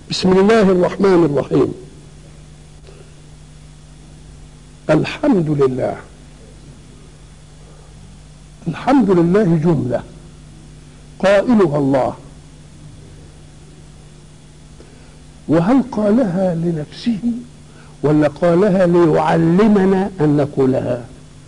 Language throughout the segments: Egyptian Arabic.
بسم الله الرحمن الرحيم الحمد لله الحمد لله جملة قائلها الله وهل قالها لنفسه ولا قالها ليعلمنا أن نقولها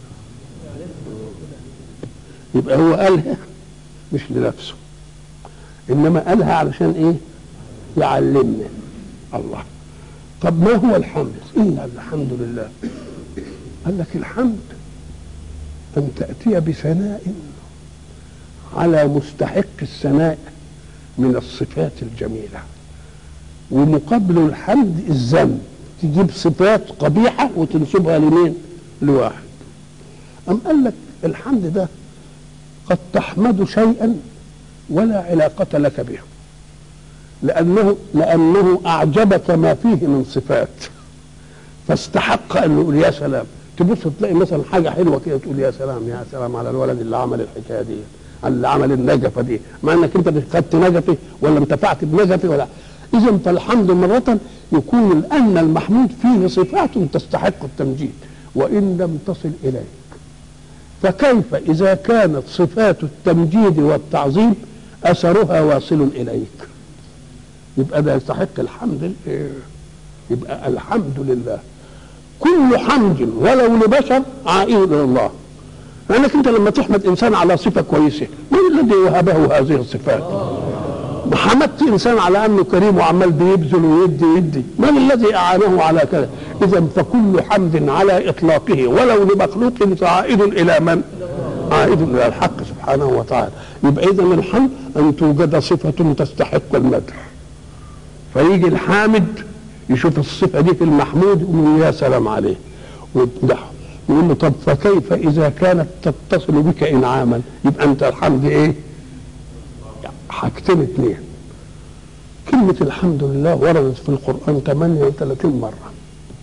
يبقى هو قالها مش لنفسه إنما قالها علشان إيه يعلمنا الله طب ما هو الحمد إن الحمد لله قال لك الحمد أن تأتي بثناء على مستحق الثناء من الصفات الجميلة ومقابل الحمد الذم تجيب صفات قبيحة وتنسبها لمين لواحد أم قال لك الحمد ده قد تحمد شيئا ولا علاقة لك به لأنه لأنه أعجبك ما فيه من صفات فاستحق أن يقول يا سلام تبص تلاقي مثلا حاجة حلوة كده تقول يا سلام يا سلام على الولد اللي عمل الحكاية دي على اللي عمل النجفة دي مع انك انت خدت نجفة ولا انتفعت بنجفة ولا اذا فالحمد مرة يكون ان المحمود فيه صفات تستحق التمجيد وان لم تصل اليك فكيف اذا كانت صفات التمجيد والتعظيم اثرها واصل اليك يبقى ده يستحق الحمد يبقى الحمد لله كل حمد ولو لبشر عائد الى الله لانك انت لما تحمد انسان على صفه كويسه من الذي وهبه هذه الصفات حمدت انسان على انه كريم وعمال بيبذل ويدي يدي من الذي اعانه على كذا اذا فكل حمد على اطلاقه ولو لمخلوق فعائد الى من عائد الى الحق سبحانه وتعالى يبقى اذا الحمد ان توجد صفه تستحق المدح فيجي الحامد يشوف الصفه دي في المحمود يقول يا سلام عليه ويمدحه يقول له طب فكيف اذا كانت تتصل بك انعاما يبقى انت الحمد ايه حاجتين اثنين كلمة الحمد لله وردت في القرآن 38 مرة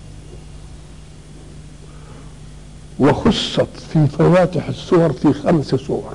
وخصت في فواتح السور في خمس سور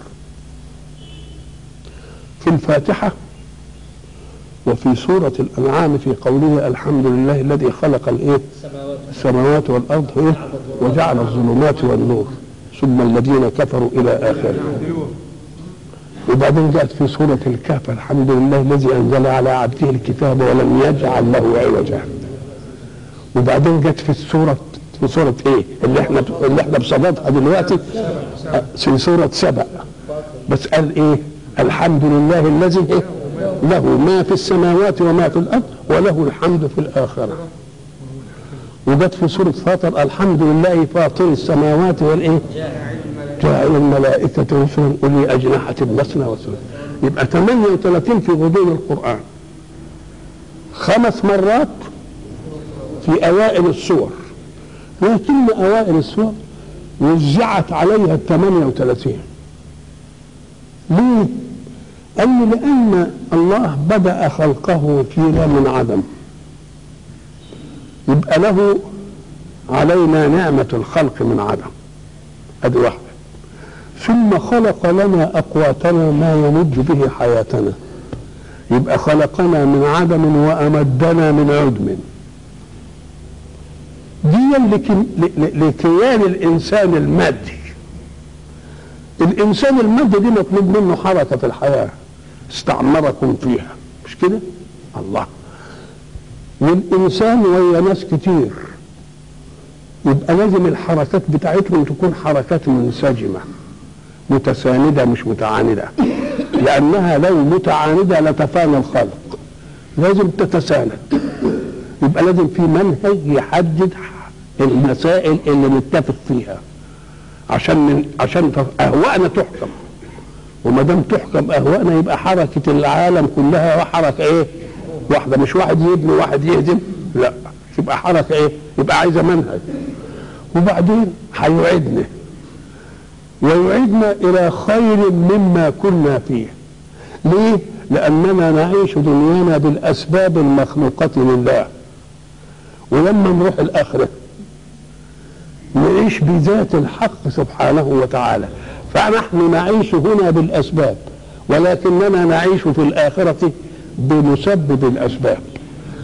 في الفاتحة وفي سورة الأنعام في قوله الحمد لله الذي خلق الإيه؟ السماوات والأرض إيه؟ وجعل الظلمات والنور ثم الذين كفروا إلى آخره وبعدين جاءت في سورة الكهف الحمد لله الذي أنزل على عبده الكتاب ولم يجعل له عوجا وبعدين جت في السورة في سورة إيه؟ اللي احنا اللي احنا بصددها دلوقتي في سورة سبأ بس قال إيه؟ الحمد لله الذي إيه؟ له ما في السماوات وما في الارض وله الحمد في الاخره وجت في سوره فاطر الحمد لله فاطر السماوات والايه جاعل الملائكة رسلا أولي أجنحة مثنى وثلاث يبقى 38 في غضون القرآن خمس مرات في أوائل السور لكن أوائل السور وزعت عليها ال 38 ليه؟ قال لي لأن الله بدأ خلقه فينا من عدم يبقى له علينا نعمة الخلق من عدم ادي واحدة ثم خلق لنا أقواتنا ما يمد به حياتنا يبقى خلقنا من عدم وأمدنا من عدم دي لكيان الإنسان المادي الإنسان المادي دي مطلوب منه حركة في الحياة استعمركم فيها مش كده الله والإنسان ويا ناس كتير يبقى لازم الحركات بتاعتهم تكون حركات منسجمة متساندة مش متعاندة لأنها لو متعاندة لتفانى الخلق لازم تتساند يبقى لازم في منهج يحدد المسائل اللي نتفق فيها عشان من عشان اهوائنا تحكم وما دام تحكم اهوائنا يبقى حركه العالم كلها حركه ايه؟ واحده مش واحد يبني وواحد يهدم لا يبقى حركه ايه؟ يبقى عايزه منهج وبعدين هيعيدنا ويعيدنا الى خير مما كنا فيه ليه؟ لاننا نعيش دنيانا بالاسباب المخلوقه لله ولما نروح الاخره نعيش بذات الحق سبحانه وتعالى فنحن نعيش هنا بالاسباب ولكننا نعيش في الاخره بمسبب الاسباب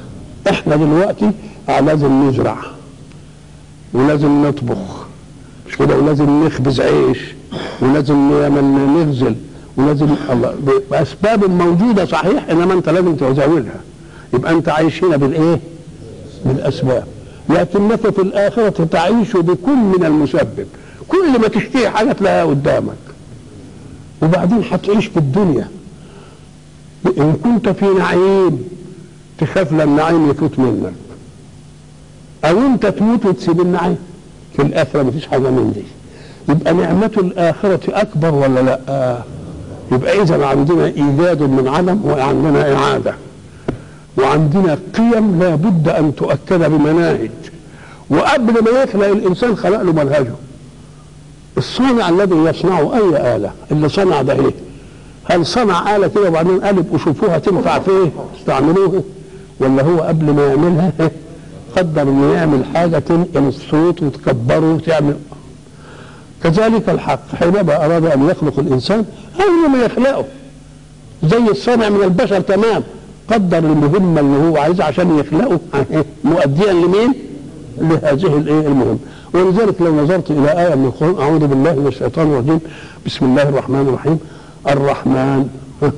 احنا دلوقتي آه لازم نزرع ولازم نطبخ مش كده ولازم نخبز عيش ولازم نعمل نغزل ولازم الله باسباب موجوده صحيح انما انت لازم تزودها يبقى انت عايش هنا بالايه؟ بالاسباب لكنك في الاخره تعيش بكل من المسبب كل ما تشتهي حاجه تلاقيها قدامك وبعدين هتعيش في الدنيا ان كنت في نعيم تخاف لا النعيم يفوت منك او انت تموت وتسيب النعيم في الاخره مفيش حاجه من دي يبقى نعمه الاخره اكبر ولا لا آه. يبقى اذا عندنا ايجاد من عدم وعندنا اعاده وعندنا قيم لا بد ان تؤكد بمناهج وقبل ما يخلق الانسان خلق له منهجه الصانع الذي يصنع اي اله اللي صنع ده ايه هل صنع اله كده وبعدين قال ابقوا شوفوها تنفع في ايه استعملوها ولا هو قبل ما يعملها قدر انه يعمل حاجه تنقل الصوت وتكبره وتعمل كذلك الحق حينما اراد ان يخلق الانسان اول ما يخلقه زي الصانع من البشر تمام قدر المهمه اللي هو عايزها عشان يخلقه مؤديا لمين؟ لهذه الايه المهمه ولذلك لو نظرت الى ايه من القران اعوذ بالله من الشيطان الرجيم بسم الله الرحمن الرحيم الرحمن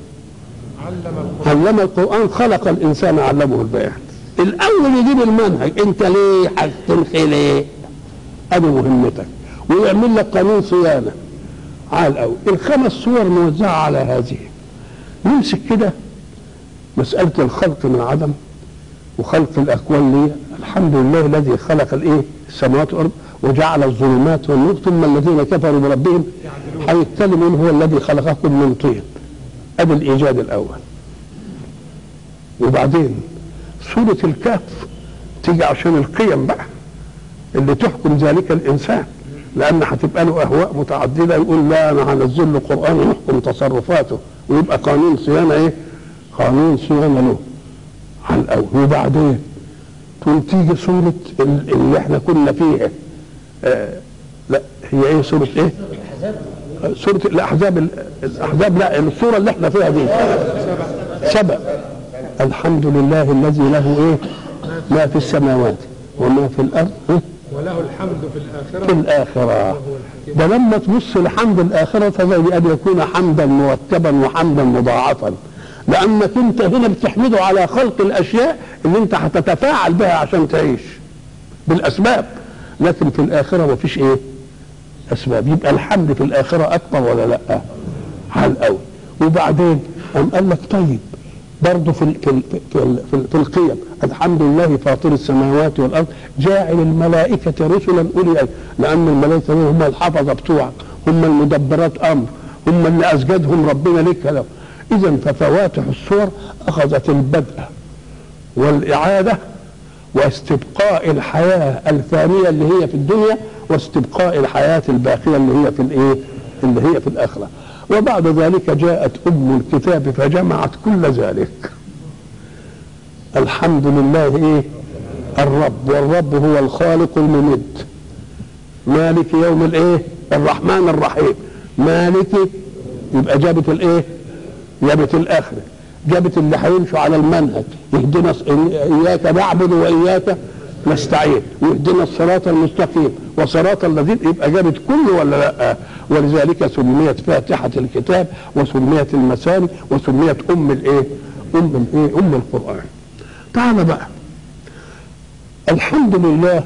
علم القران خلق الانسان علمه البيان الاول يجيب المنهج انت ليه هتنخي ليه؟ ادي مهمتك ويعمل لك قانون صيانه عال قوي الخمس صور موزعه على هذه نمسك كده مساله الخلق من عدم وخلق الاكوان ليه الحمد لله الذي خلق الايه السماوات والارض وجعل الظلمات والنور ثم الذين كفروا بربهم هيتكلم هو الذي خلقكم من طين ادي الايجاد الاول وبعدين سوره الكهف تيجي عشان القيم بقى اللي تحكم ذلك الانسان لان هتبقى له اهواء متعدده يقول لا انا هنزل له قران يحكم تصرفاته ويبقى قانون صيانه ايه؟ قانون صيانه له على الاول وبعدين تقول تيجي سوره اللي احنا كنا فيها آه لا هي ايه سوره ايه؟ سوره الاحزاب الاحزاب لا الصوره اللي احنا فيها دي سبع الحمد لله الذي له ايه؟ ما في السماوات وما في الارض إيه؟ وله الحمد في الآخرة في الآخرة ده لما تبص لحمد الآخرة فزي أن يكون حمدا مرتبا وحمدا مضاعفا لأنك أنت هنا بتحمده على خلق الأشياء اللي أنت هتتفاعل بها عشان تعيش بالأسباب لكن في الآخرة ما فيش إيه أسباب يبقى الحمد في الآخرة أكبر ولا لأ على الأول وبعدين قام قال لك طيب برضه في في في, في, في القيم الحمد لله فاطر السماوات والارض جاعل الملائكه رسلا اولي لان الملائكه هم الحفظه بتوعك هم المدبرات امر هم اللي اسجدهم ربنا لك له اذا ففواتح الصور اخذت البدء والاعاده واستبقاء الحياه الفانيه اللي هي في الدنيا واستبقاء الحياه الباقيه اللي هي في الايه؟ اللي هي في الاخره وبعد ذلك جاءت ام الكتاب فجمعت كل ذلك الحمد لله ايه الرب والرب هو الخالق الممد مالك يوم الايه الرحمن الرحيم مالك يبقى جابت الايه جابت الاخره جابت اللي هيمشوا على المنهج يهدنا اياك نعبد واياك نستعين واهدنا الصراط المستقيم وصراط الذين يبقى جابت كله ولا لا ولذلك سميت فاتحة الكتاب وسميت المثاني وسميت أم الإيه؟ أم الإيه؟ أم القرآن. تعال بقى الحمد لله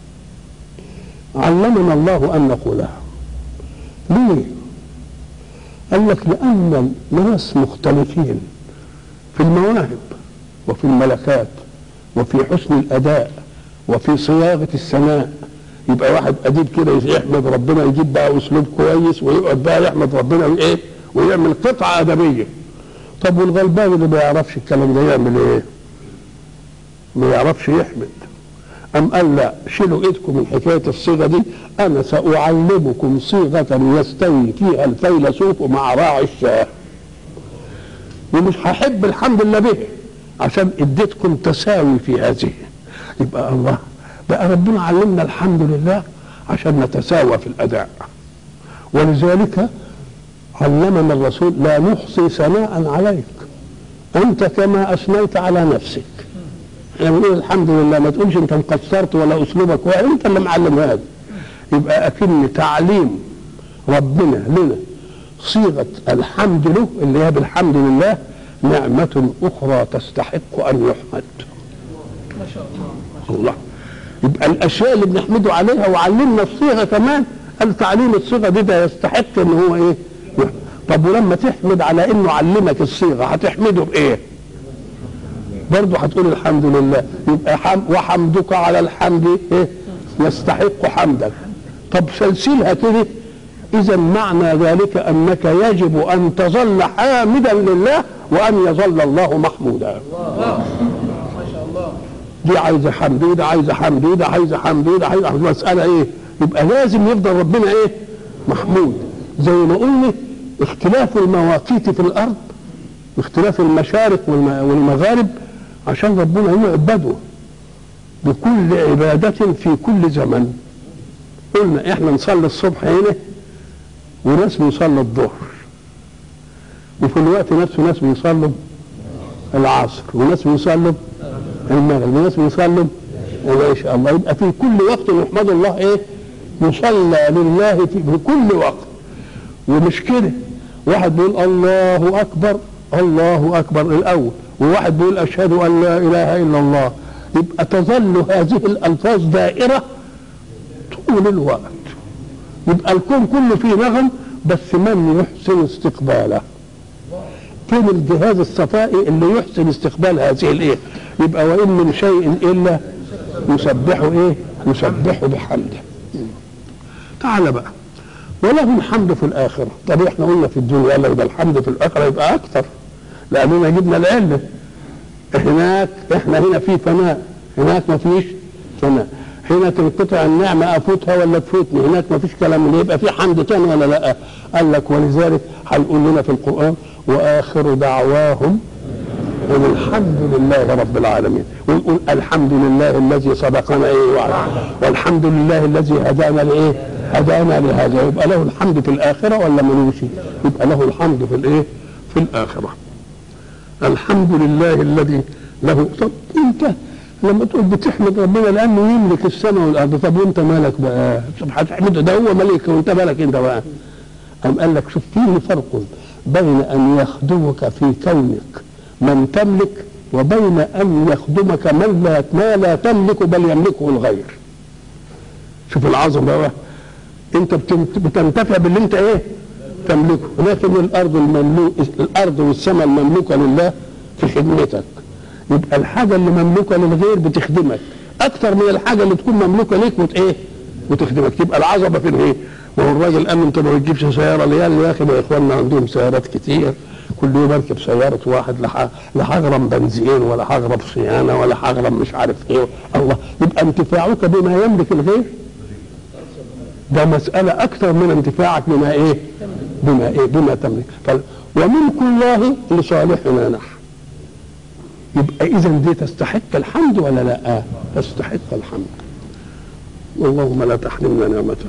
علمنا الله أن نقولها. ليه؟ قال لك لأن الناس مختلفين في المواهب وفي الملكات وفي حسن الأداء وفي صياغة السماء يبقى واحد اديب كده يحمد ربنا يجيب بقى اسلوب كويس ويقعد بقى يحمد ربنا وايه ويعمل قطعه ادبيه طب والغلبان اللي ما يعرفش الكلام ده يعمل ايه؟ ما يعرفش يحمد أم قال لا شيلوا ايدكم من حكايه الصيغه دي انا ساعلمكم صيغه يستوي فيها الفيلسوف مع راعي الشاه ومش هحب الحمد لله به عشان اديتكم تساوي في هذه يبقى الله بقى ربنا علمنا الحمد لله عشان نتساوى في الاداء ولذلك علمنا الرسول لا نحصي ثناء عليك انت كما اثنيت على نفسك احنا بنقول الحمد لله ما تقولش انت مقصرت ولا اسلوبك ولا انت اللي معلم هذا يبقى اكن تعليم ربنا لنا صيغه الحمد له اللي هي بالحمد لله نعمه اخرى تستحق ان يحمد ما شاء الله ما شاء الله يبقى الاشياء اللي بنحمده عليها وعلمنا الصيغه كمان قال تعليم الصيغه دي ده يستحق ان هو ايه طب ولما تحمد على انه علمك الصيغه هتحمده بايه برضه هتقول الحمد لله يبقى حم وحمدك على الحمد إيه؟ يستحق حمدك طب سلسلها كده اذا معنى ذلك انك يجب ان تظل حامدا لله وان يظل الله محمودا الله ما شاء الله دي عايزه حمد وده عايزه حمد وده عايزه حمد وده عايزه حمد مساله ايه يبقى لازم يفضل ربنا ايه محمود زي ما قلنا اختلاف المواقيت في الارض واختلاف المشارق والم- والمغارب عشان ربنا يعبده بكل عبادة في كل زمن قلنا احنا نصلي الصبح هنا وناس بيصلوا الظهر وفي الوقت نفسه ناس بيصلوا العصر وناس بيصلوا المغرب وناس بيصلوا العشاء الله يبقى في كل وقت نحمد الله ايه يصلى لله في في كل وقت ومش كده واحد بيقول الله اكبر الله اكبر الاول وواحد بيقول اشهد ان لا اله الا الله يبقى تظل هذه الالفاظ دائره طول الوقت يبقى الكون كله فيه نغم بس من يحسن استقباله فين الجهاز الصفائي اللي يحسن استقبال هذه الايه يبقى وان من شيء الا يسبحه ايه يسبحه بحمده تعال بقى وله الحمد في الآخرة طب احنا قلنا في الدنيا قال لك ده الحمد في الآخرة يبقى أكثر لأننا جبنا العلة هناك احنا هنا في فناء هناك ما فيش فناء حين تنقطع النعمة أفوتها ولا تفوتني هناك ما فيش كلام من ده. يبقى في حمد تاني ولا لا قال لك ولذلك هيقول لنا في القرآن وآخر دعواهم قل الحمد لله رب العالمين ونقول الحمد لله الذي صدقنا ايه وعد والحمد لله الذي هدانا لايه هدانا لهذا يبقى له الحمد في الاخره ولا ملوش يبقى له الحمد في الايه في الاخره الحمد لله الذي له طب انت لما تقول بتحمد ربنا لانه يملك السماء والارض طب وانت مالك بقى طب هتحمده ده هو ملك وانت مالك انت بقى أم قال لك شوف فيه فرق بين أن يخدمك في كونك من تملك وبين أن يخدمك من لا ما لا تملك بل يملكه الغير شوف العظمة بقى أنت بتنت- بتنتفع باللي أنت إيه تملكه لكن الأرض المملوك الأرض والسماء المملوكة لله في خدمتك يبقى الحاجة اللي مملوكة للغير بتخدمك أكثر من الحاجة اللي تكون مملوكة ليك وت إيه وتخدمك يبقى العظمة في الإيه ما هو الراجل قال له أنت ما بتجيبش سيارة ليال يا أخي ما إخواننا عندهم سيارات كتير كل يوم اركب سيارة واحد لا لا هغرم بنزين ولا هغرم صيانة ولا هغرم مش عارف ايه الله يبقى انتفاعك بما يملك الغير ده مسألة أكثر من انتفاعك بما إيه؟ بما إيه؟ بما تملك قال وملك الله لصالحنا نحن يبقى إذا دي تستحق الحمد ولا لا؟ تستحق الحمد اللهم لا تحرمنا نعمته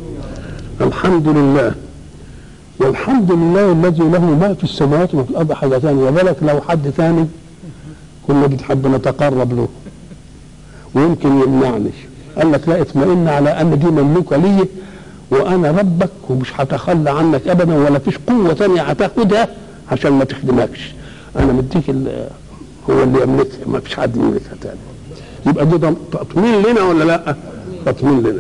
الحمد لله والحمد لله الذي له ما في السماوات وما في الارض حاجه ثانيه بالك لو حد ثاني كنا بنحب نتقرب له ويمكن يمنعني قال لك لا اطمئن على ان دي مملوكه لي وانا ربك ومش هتخلى عنك ابدا ولا فيش قوه ثانيه هتاخدها عشان ما تخدمكش انا مديك ال- هو اللي يملكها ما فيش حد يملكها تاني يبقى دي ضم- تطمين لنا ولا لا تطمين لنا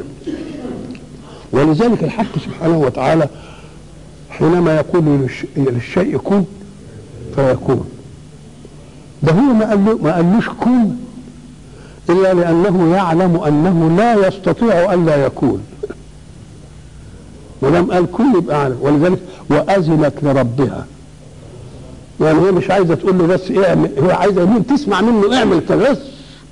ولذلك الحق سبحانه وتعالى حينما يقول للش- للشيء كن فيكون ده هو ما قال له ما قالوش كن الا لانه يعلم انه لا يستطيع ان لا يكون ولم قال كن يبقى عالم ولذلك واذنت لربها يعني هي مش عايزه تقول له بس اعمل هي عايزه مين تسمع منه اعمل كده بس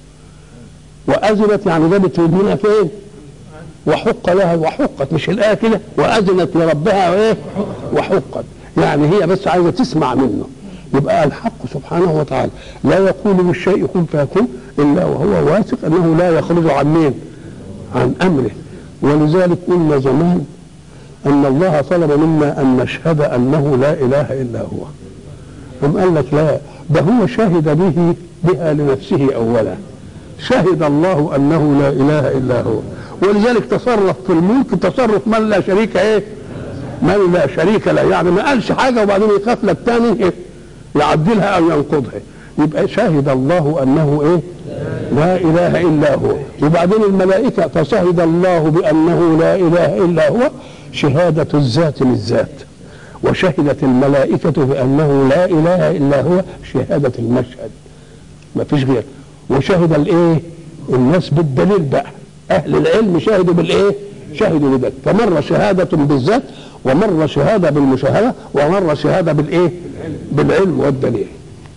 واذنت يعني جابت ودنها فين؟ وحق لها وحقت مش الآية كده وأذنت لربها وإيه وحقت يعني هي بس عايزة تسمع منه يبقى الحق سبحانه وتعالى لا يقول للشيء كن فيكون إلا وهو واثق أنه لا يخرج عن مين عن أمره ولذلك قلنا زمان أن الله طلب منا أن نشهد أنه لا إله إلا هو أم قال لك لا ده هو شهد به بها لنفسه اولا شهد الله انه لا اله الا هو ولذلك تصرف في الملك تصرف من لا شريك ايه من لا شريك له يعني ما قالش حاجه وبعدين يخاف لك تاني إيه؟ يعدلها او ينقضها يبقى شهد الله انه ايه لا اله الا هو وبعدين الملائكه فشهد الله بانه لا اله الا هو شهاده الذات للذات وشهدت الملائكه بانه لا اله الا هو شهاده المشهد ما فيش غير وشهد الايه الناس بالدليل بقى اهل العلم شهدوا بالايه شهدوا بذلك فمره شهاده بالذات ومره شهاده بالمشاهده ومره شهاده بالايه بالعلم والدليل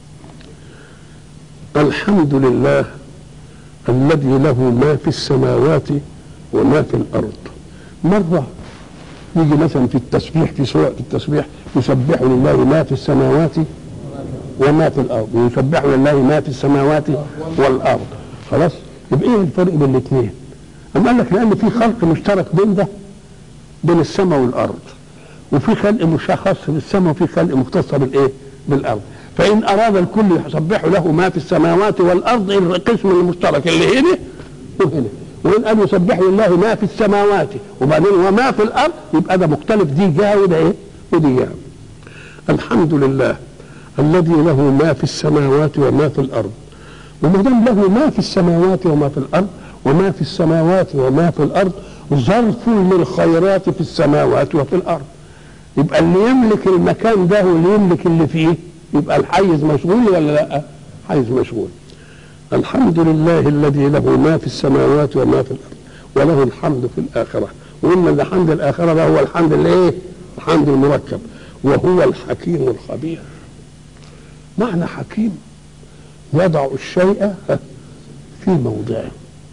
الحمد لله الذي له ما في السماوات وما في الارض مره يجي مثلا في التسبيح في سوره التسبيح يسبح لله ما في السماوات وما في الارض يسبح لله ما في السماوات والارض خلاص يبقى ايه الفرق بين الاثنين أم قال لك لان في خلق مشترك بين ده بين السماء والارض وفي خلق مشخص بالسماء وفي خلق مختص بالايه بالارض فان اراد الكل يسبح له ما في السماوات والارض القسم المشترك اللي هنا وهنا وان قال يسبح لله ما في السماوات وبعدين وما في الارض يبقى ده مختلف دي جهه وده ايه ودي جهه الحمد لله الذي له ما في السماوات وما في الارض وما دام له ما في السماوات وما في الارض وما في السماوات وما في الارض ظرف للخيرات في السماوات وفي الارض يبقى اللي يملك المكان ده واللي يملك اللي فيه يبقى الحيز مشغول ولا لا حيز مشغول الحمد لله الذي له ما في السماوات وما في الارض وله الحمد في الاخره وان الحمد الاخره ده هو الحمد الايه الحمد المركب وهو الحكيم الخبير معنى حكيم يضع الشيء في موضعه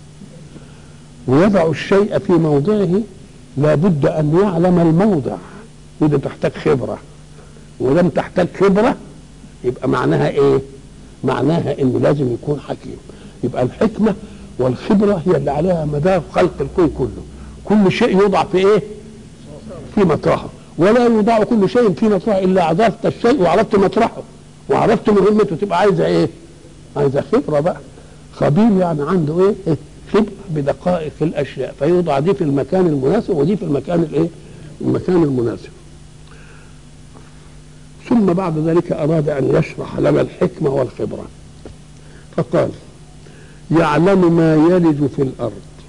ويضع الشيء في موضعه لابد ان يعلم الموضع وده تحتاج خبره ولم تحتاج خبره يبقى معناها ايه معناها انه لازم يكون حكيم يبقى الحكمه والخبره هي اللي عليها مدار خلق الكون كله كل شيء يوضع في ايه في مطرحه ولا يوضع كل شيء في مطرحه الا عرفت الشيء وعرفت مطرحه وعرفت مهمته تبقى عايزه ايه عايزه خبره بقى خبير يعني عنده ايه, إيه؟ خبره بدقائق الاشياء فيوضع دي في المكان المناسب ودي في المكان الايه المكان المناسب ثم بعد ذلك أراد أن يشرح لنا الحكمة والخبرة فقال يعلم ما يلج في الأرض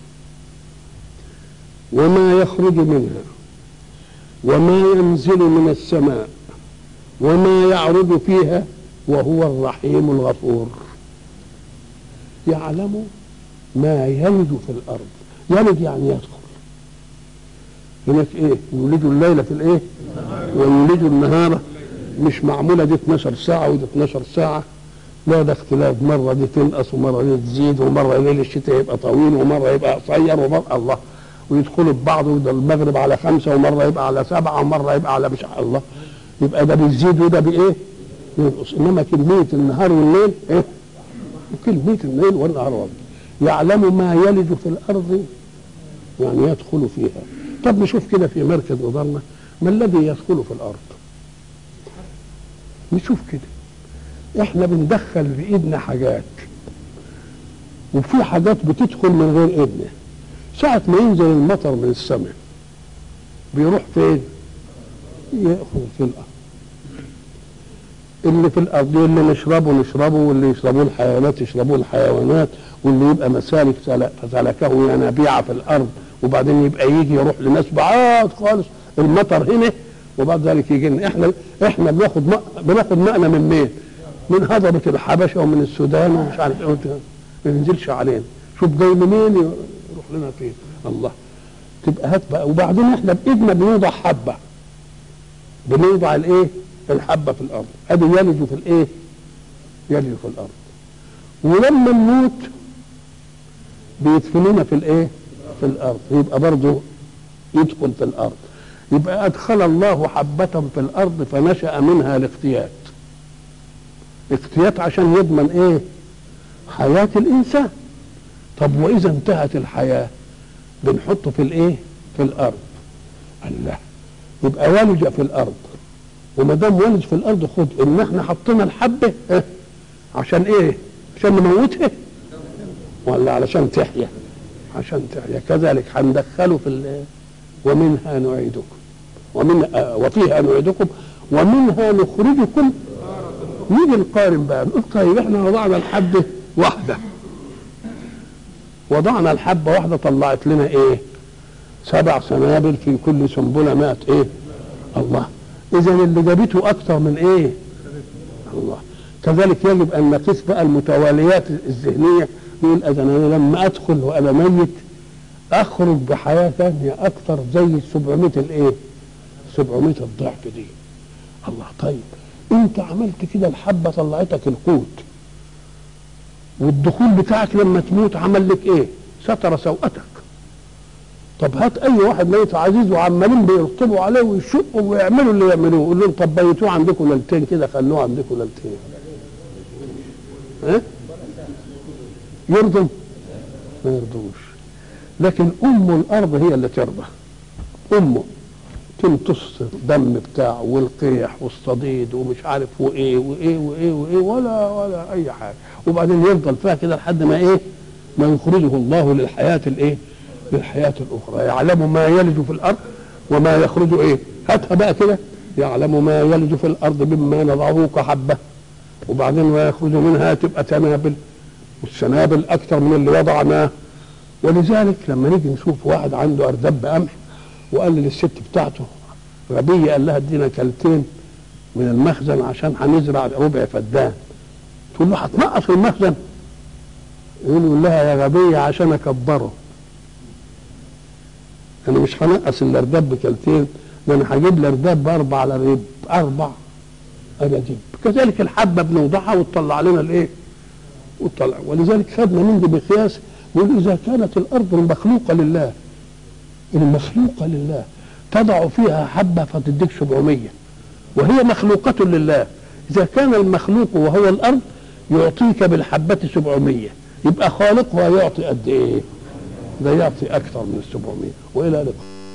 وما يخرج منها وما ينزل من السماء وما يعرض فيها وهو الرحيم الغفور يعلم ما يلج في الأرض يلج يعني يدخل هناك ايه يولج الليل في الايه ويولج النهار مش معموله دي 12 ساعه ودي 12 ساعه لا ده اختلاف مره دي تنقص ومره دي تزيد ومره ليل الشتاء يبقى طويل ومره يبقى قصير ومره الله ويدخلوا ببعض وده المغرب على خمسه ومره يبقى على سبعه ومره يبقى على مش الله يبقى ده بيزيد وده بايه؟ ينقص انما كميه النهار والليل ايه؟ كميه الليل والنهار والله يعلم ما يلج في الارض يعني يدخل فيها طب نشوف كده في مركز نظرنا ما الذي يدخل في الارض نشوف كده احنا بندخل بايدنا حاجات وفي حاجات بتدخل من غير ايدنا ساعة ما ينزل المطر من السماء بيروح فين؟ ياخذ في الارض اللي في الارض اللي نشربه نشربه واللي يشربوه الحيوانات يشربوه الحيوانات واللي يبقى مسالك فسلكه ينابيع في الارض وبعدين يبقى يجي يروح لناس بعاد خالص المطر هنا وبعد ذلك يجي لنا احنا احنا بناخد ماء بناخد ماءنا من مين؟ من هضبة الحبشة ومن السودان ومش عارف ايه ما ينزلش علينا شوف جاي منين يروح لنا فين الله تبقى هات بقى وبعدين احنا بايدنا بنوضع حبة بنوضع الايه؟ الحبة في الارض ادي يلج في الايه؟ يلج في الارض ولما نموت بيدفنونا في الايه؟ في الارض يبقى برضه يدخل في الارض يبقى ادخل الله حبة في الارض فنشأ منها الاختيات اختيات عشان يضمن ايه حياة الانسان طب واذا انتهت الحياة بنحطه في الايه في الارض الله يبقى ولج في الارض وما دام ولج في الارض خد ان احنا حطينا الحبة اه عشان ايه عشان نموتها ولا علشان تحيا عشان تحيا كذلك هندخله في ال- ومنها نعيدكم ومن آه، وفيها نعيدكم ومنها نخرجكم نيجي نقارن بقى نقول طيب احنا وضعنا الحبه واحده وضعنا الحبه واحده طلعت لنا ايه سبع سنابل في كل سنبله مئة ايه الله اذا اللي جابته اكثر من ايه الله كذلك يجب ان نقيس بقى المتواليات الذهنيه نقول اذا انا لما ادخل وانا ميت اخرج بحياه ثانيه اكثر زي 700 الايه 700 الضعف دي الله طيب انت عملت كده الحبه طلعتك القوت والدخول بتاعك لما تموت عمل لك ايه ستر سوءتك طب هات اي واحد ميت عزيز وعمالين بيرطبوا عليه ويشقوا ويعملوا اللي يعملوه قول لهم طب بيتوه عندكم ليلتين كده خلوه عندكم ليلتين ها يرضوا ما يرضوش لكن ام الارض هي اللي ترضى امه تمتص الدم بتاعه والقيح والصديد ومش عارف وايه وايه وايه وايه ولا ولا اي حاجه وبعدين يفضل فيها كده لحد ما ايه ما يخرجه الله للحياه الايه للحياه الاخرى يعلم ما يلج في الارض وما يخرج ايه هاتها بقى كده يعلم ما يلج في الارض مما نضعه كحبه وبعدين ويخرج منها تبقى تنابل والسنابل اكثر من اللي وضعناه ولذلك لما نيجي نشوف واحد عنده اردب قمح وقال للست بتاعته غبية قال لها ادينا كلتين من المخزن عشان هنزرع ربع فدان تقول له هتنقص المخزن يقول لها يا غبية عشان اكبره انا مش هنقص الارداب بكلتين ده انا هجيب الارداب باربع لريب اربع اناديب كذلك الحبه بنوضعها وتطلع لنا الايه؟ وتطلع ولذلك خدنا من دي بقياس نقول اذا كانت الارض المخلوقه لله المخلوقه لله تضع فيها حبه فتديك 700 وهي مخلوقه لله اذا كان المخلوق وهو الارض يعطيك بالحبه 700 يبقى خالقها يعطي قد ايه؟ ده يعطي اكثر من 700 والى لقاء